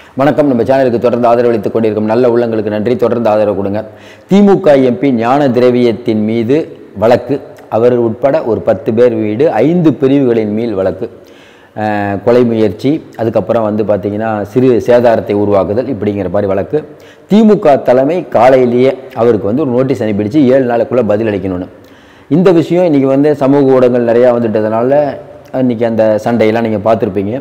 வணக்கம் நம்ம சேனலுக்கு தொடர்ந்து ஆதரவளித்துக் கொண்டிருக்கும் நல்ல உள்ளங்களுக்கு நன்றி தொடர்ந்து ஆதரவு கொடுங்க திமுக எம்பி ஞான திரவியத்தின் மீது வழக்கு அவர் உட்பட ஒரு பத்து பேர் வீடு ஐந்து பிரிவுகளின் மீள் வழக்கு அஹ், கொலை முயற்சி அதுக்கப்புறம் வந்து பார்த்திங்கன்னா சிறு சேதாரத்தை உருவாக்குதல் இப்படிங்கிற மாதிரி வழக்கு திமுக தலைமை காலையிலேயே அவருக்கு வந்து ஒரு நோட்டீஸ் அனுப்பிடுச்சு ஏழு நாளுக்குள்ளே பதில் அளிக்கணும்னு இந்த விஷயம் இன்றைக்கி வந்து சமூக ஊடகங்கள் நிறையா வந்துட்டதுனால இன்றைக்கி அந்த சண்டையெல்லாம் நீங்கள் பார்த்துருப்பீங்க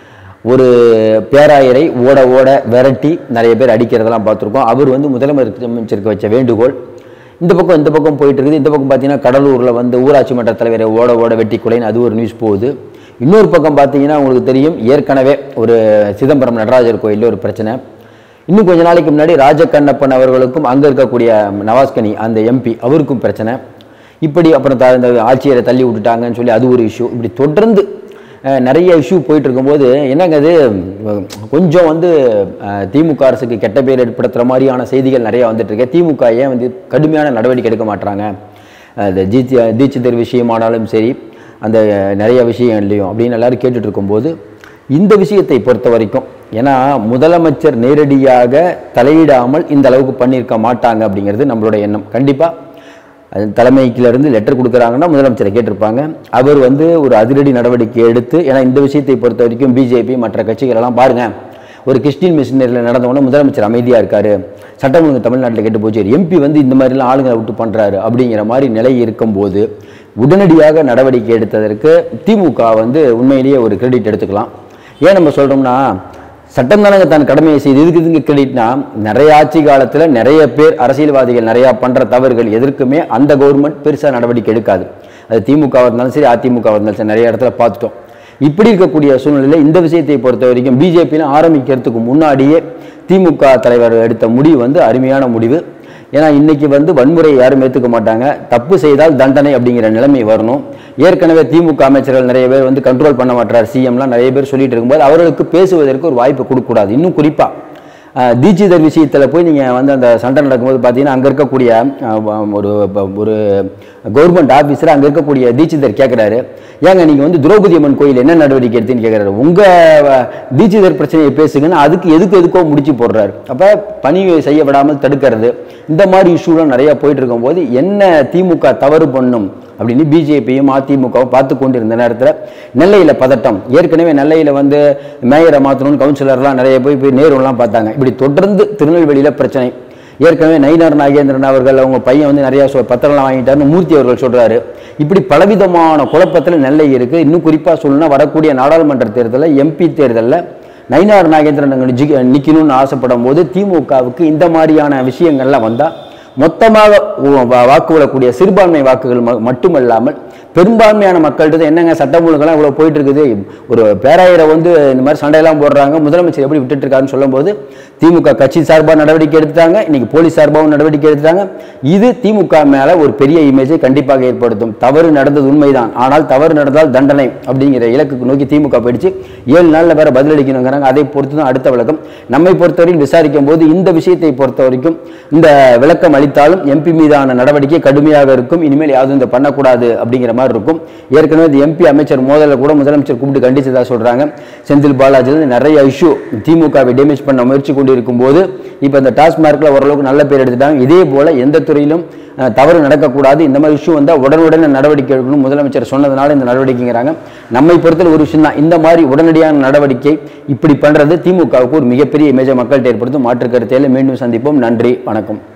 ஒரு பேராயரை ஓட ஓட விரட்டி நிறைய பேர் அடிக்கிறதெல்லாம் பார்த்துருக்கோம் அவர் வந்து முதலமைச்சருக்கு வச்ச வேண்டுகோள் இந்த பக்கம் இந்த பக்கம் போயிட்டு இருக்குது இந்த பக்கம் பார்த்தீங்கன்னா கடலூரில் வந்து ஊராட்சி மன்ற தலைவரை ஓட ஓட வெட்டி கொலைன்னு அது ஒரு நியூஸ் போகுது இன்னொரு பக்கம் பார்த்தீங்கன்னா உங்களுக்கு தெரியும் ஏற்கனவே ஒரு சிதம்பரம் நடராஜர் கோயிலில் ஒரு பிரச்சனை இன்னும் கொஞ்ச நாளைக்கு முன்னாடி ராஜகண்ணப்பன் அவர்களுக்கும் அங்கே இருக்கக்கூடிய நவாஸ்கனி அந்த எம்பி அவருக்கும் பிரச்சனை இப்படி அப்புறம் த- இந்த ஆட்சியரை தள்ளி விட்டுட்டாங்கன்னு சொல்லி அது ஒரு இஷ்யூ இப்படி தொடர்ந்து அஹ், நிறைய இஷ்யூ போயிட்டு இருக்கும்போது என்னங்க அது உம், கொஞ்சம் வந்து அஹ், திமுக அரசுக்கு கெட்ட பேர் ஏற்படுத்துகிற மாதிரியான செய்திகள் நிறைய வந்துட்டு இருக்கு திமுக ஏன் வந்து கடுமையான நடவடிக்கை எடுக்க மாட்டாங்க அந்த ஜீச்சி தீட்சிதர் விஷயமானாலும் சரி அந்த நிறைய விஷயம் இல்லையும் அப்படின்னு எல்லாரும் கேட்டுட்டு இருக்கும்போது இந்த விஷயத்தை பொறுத்த வரைக்கும் ஏன்னா முதலமைச்சர் நேரடியாக தலையிடாமல் இந்த அளவுக்கு பண்ணியிருக்க மாட்டாங்க அப்படிங்கிறது நம்மளோட எண்ணம் கண்டிப்பாக அது தலைமைக்கிலிருந்து லெட்டர் கொடுக்குறாங்கன்னா முதலமைச்சரை கேட்டிருப்பாங்க அவர் வந்து ஒரு அதிரடி நடவடிக்கை எடுத்து ஏன்னா இந்த விஷயத்தை பொறுத்த வரைக்கும் பிஜேபி மற்ற கட்சிகள் எல்லாம் பாருங்க ஒரு கிறிஸ்டின் மிஷினரியில் நடந்தவொடனே முதலமைச்சர் அமைதியாக இருக்காரு சட்டம் ஒழுங்கு தமிழ்நாட்டில் கெட்டு போச்சு எம்பி வந்து இந்த மாதிரிலாம் ஆளுங்களை விட்டு பண்ணுறாரு அப்படிங்கிற மாதிரி நிலை இருக்கும்போது உடனடியாக நடவடிக்கை எடுத்ததற்கு திமுக வந்து உண்மையிலேயே ஒரு கிரெடிட் எடுத்துக்கலாம் ஏன் நம்ம சொல்கிறோம்னா சட்டம் தானங்க தன் கடமையை செய்து இதுக்கு இதுங்க கிரெடிட்னா நிறைய ஆட்சி காலத்தில் நிறைய பேர் அரசியல்வாதிகள் நிறையா பண்ணுற தவறுகள் எதற்குமே அந்த கவர்மெண்ட் பெருசாக நடவடிக்கை எடுக்காது அது திமுக இருந்தாலும் சரி அதிமுக இருந்தாலும் சரி நிறைய இடத்துல பார்த்துட்டோம் இப்படி இருக்கக்கூடிய சூழ்நிலையில் இந்த விஷயத்தை பொறுத்த வரைக்கும் பிஜேபின்னு ஆரம்பிக்கிறதுக்கு முன்னாடியே திமுக தலைவர் எடுத்த முடிவு வந்து அருமையான முடிவு ஏன்னா இன்னைக்கு வந்து வன்முறை யாரும் ஏற்றுக்க மாட்டாங்க தப்பு செய்தால் தண்டனை அப்படிங்கிற நிலைமை வரணும் ஏற்கனவே திமுக அமைச்சர்கள் நிறைய பேர் வந்து கண்ட்ரோல் பண்ண மாட்டார் சிஎம்லாம் நிறைய பேர் சொல்லிட்டு இருக்கும்போது அவர்களுக்கு பேசுவதற்கு ஒரு வாய்ப்பு கொடுக்கக்கூடாது இன்னும் குறிப்பாக தீட்சிதர் விஷயத்தில் போய் நீங்கள் வந்து அந்த சண்டை நடக்கும்போது பார்த்தீங்கன்னா அங்கே இருக்கக்கூடிய அஹ், ஒரு ஒரு கவர்மெண்ட் ஆஃபீஸர் அங்கே இருக்கக்கூடிய தீட்சிதர் கேட்குறாரு ஏங்க நீங்கள் வந்து திரௌபதி அம்மன் கோயில் என்ன நடவடிக்கை எடுத்தீங்கன்னு கேட்குறாரு உங்கள் தீட்சிதர் பிரச்சனையை பேசுங்கன்னு அதுக்கு எதுக்கு எதுக்கோ முடிச்சு போடுறாரு அப்போ பணி செய்ய விடாமல் தடுக்கிறது இந்த மாதிரி இஷ்யூலாம் நிறையா போயிட்டு இருக்கும்போது என்ன திமுக தவறு பண்ணும் அப்படின்னு பிஜேபியும் அதிமுகவும் பார்த்து கொண்டு இருந்த நேரத்தில் நெல்லையில் பதட்டம் ஏற்கனவே நெல்லையில் வந்து மேயரை மாற்றணும்னு கவுன்சிலர்லாம் நிறைய போய் போய் நேருலாம் பார்த்தாங்க இப்படி தொடர்ந்து திருநெல்வேலியில் பிரச்சனை ஏற்கனவே நயினார் நாகேந்திரன் அவர்கள் அவங்க பையன் வந்து நிறைய சொ- பத்திரம்லாம் வாங்கிட்டாருன்னு மூர்த்தி அவர்கள் சொல்றாரு இப்படி பலவிதமான குழப்பத்தில் நெல்லை இருக்கு இன்னும் குறிப்பாக சொல்லணும்னா வரக்கூடிய நாடாளுமன்ற தேர்தலில் எம்பி தேர்தலில் நயினார் நாகேந்திரன் அங்க ஜி நிற்கணும்னு ஆசைப்படும் போது திமுகவுக்கு இந்த மாதிரியான விஷயங்கள்லாம் வந்தால் மொத்தமாக உ- வா- வாக்கு விடக்கூடிய சிறுபான்மை வாக்குகள் ம- மட்டுமல்லாமல் பெரும்பான்மையான மக்கள்கிட்ட என்னங்க சட்டம் ஒழுங்கெல்லாம் இவ்வளோ போயிட்டு இருக்குது ஒரு பேராயரை வந்து இந்த மாதிரி சண்டையெல்லாம் போடுறாங்க முதலமைச்சர் எப்படி விட்டுட்டு இருக்காருன்னு சொல்லும்போது திமுக கட்சி சார்பாக நடவடிக்கை எடுத்துட்டாங்க இன்னைக்கு போலீஸ் சார்பாகவும் நடவடிக்கை எடுத்துட்டாங்க இது திமுக மேலே ஒரு பெரிய இமேஜை கண்டிப்பாக ஏற்படுத்தும் தவறு நடந்தது உண்மைதான் ஆனால் தவறு நடந்தால் தண்டனை அப்படிங்கிற இலக்குக்கு நோக்கி திமுக போயிடுச்சு ஏழு நாளில் வேற பதிலளிக்கணுங்கிறாங்க அதை பொறுத்து தான் அடுத்த விளக்கம் நம்மை பொறுத்தவரையும் விசாரிக்கும் போது இந்த விஷயத்தை பொறுத்த வரைக்கும் இந்த விளக்கம் அளித்தாலும் எம்பி மீதான நடவடிக்கை கடுமையாக இருக்கும் இனிமேல் யாரும் இந்த பண்ணக்கூடாது அப்படிங்கிற மாதிரி இருக்கும் ஏற்கனவே இந்த எம்பி அமைச்சர் மோதலை கூட முதலமைச்சர் கூப்பிட்டு கண்டிச்சதா சொல்றாங்க செந்தில் பாலாஜில நிறைய இஷ்யூ திமுகவை டேமேஜ் பண்ண முயற்சி கொண்டு இருக்கும்போது இப்போ இந்த டாஸ்மார்க்ல ஓரளவுக்கு நல்ல பேர் எடுத்துட்டாங்க இதே போல எந்த துறையிலும் அஹ், தவறு நடக்கக்கூடாது இந்த மாதிரி இஷ்யூ வந்தால் உடனுடனே நடவடிக்கை எடுக்கணும் முதலமைச்சர் சொன்னதுனால இந்த நடவடிக்கைங்கிறாங்க நம்மை பொறுத்தல ஒரு விஷயம் தான் இந்த மாதிரி உடனடியான நடவடிக்கை இப்படி பண்றது திமுகவுக்கு ஒரு மிகப்பெரிய இமேஜை மக்கள்கிட்ட ஏற்படுத்தும் மாற்று கருத்தையில மீண்டும் சந்திப்போம் நன்றி வணக்கம்